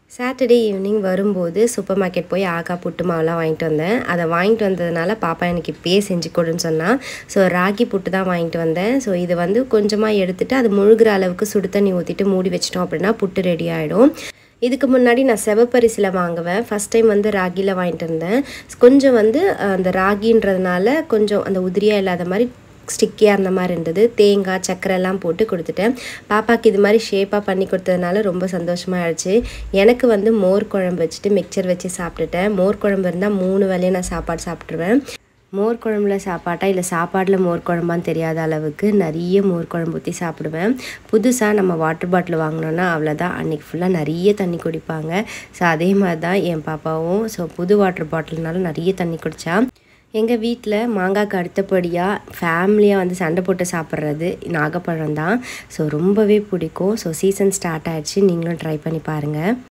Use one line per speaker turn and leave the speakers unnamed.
Saturday evening வரும்போது super market போய் ஆகா புட்டு மாவுலாம் வாங்கிட்டு வந்தேன் அதை வாங்கிட்டு வந்ததுனால பாப்பா எனக்கு இப்பயே செஞ்சு கொடுன்னு சொன்னால் ஸோ ராகி புட்டு தான் வாங்கிட்டு வந்தேன் ஸோ இது வந்து கொஞ்சமாக எடுத்துட்டு அது முழுகிற அளவுக்கு சுடு தண்ணி ஊற்றிட்டு மூடி வச்சிட்டோம் அப்படின்னா புட்டு ரெடி ஆகிடும் இதுக்கு முன்னாடி நான் செவப்பரிசியில் வாங்குவேன் ஃபஸ்ட் டைம் வந்து ராகியில் வாங்கிட்டு இருந்தேன் கொஞ்சம் வந்து அஹ், அந்த ராகின்றதுனால கொஞ்சம் அந்த உதிரியாக இல்லாத மாதிரி ஸ்டிக்கியாக இருந்த மாதிரி இருந்தது தேங்காய் சக்கரை எல்லாம் போட்டு கொடுத்துட்டேன் பாப்பாக்கு இது மாதிரி ஷேப்பாக பண்ணி கொடுத்ததுனால ரொம்ப சந்தோஷமாக ஆயிடுச்சு எனக்கு வந்து மோர் குழம்பு வச்சுட்டு மிக்சர் வச்சு சாப்பிட்டுட்டேன் மோர் குழம்பு இருந்தால் மூணு வேளையும் நான் சாப்பாடு சாப்பிட்ருவேன் மோர் குழம்புல சாப்பாட்டா இல்லை சாப்பாடில் மோர் குழம்பான்னு தெரியாத அளவுக்கு நிறைய மோர் குழம்பு ஊற்றி சாப்பிடுவேன் புதுசாக நம்ம வாட்டர் பாட்டில் வாங்கினோன்னா அவ்வளோதான் அன்றைக்கி ஃபுல்லாக நிறைய தண்ணி குடிப்பாங்க ஸோ அதே மாதிரி தான் என் பாப்பாவும் ஸோ புது வாட்டர் பாட்டில்னால நிறைய தண்ணி குடித்தா எங்கள் வீட்டில் மாங்காய்க்கு அடுத்தபடியாக ஃபேமிலியாக வந்து சண்டை போட்டு சாப்பிட்றது நாகப்பழம் தான் ஸோ ரொம்பவே பிடிக்கும் ஸோ சீசன் ஸ்டார்ட் ஆயிடுச்சு நீங்களும் ட்ரை பண்ணி பாருங்கள்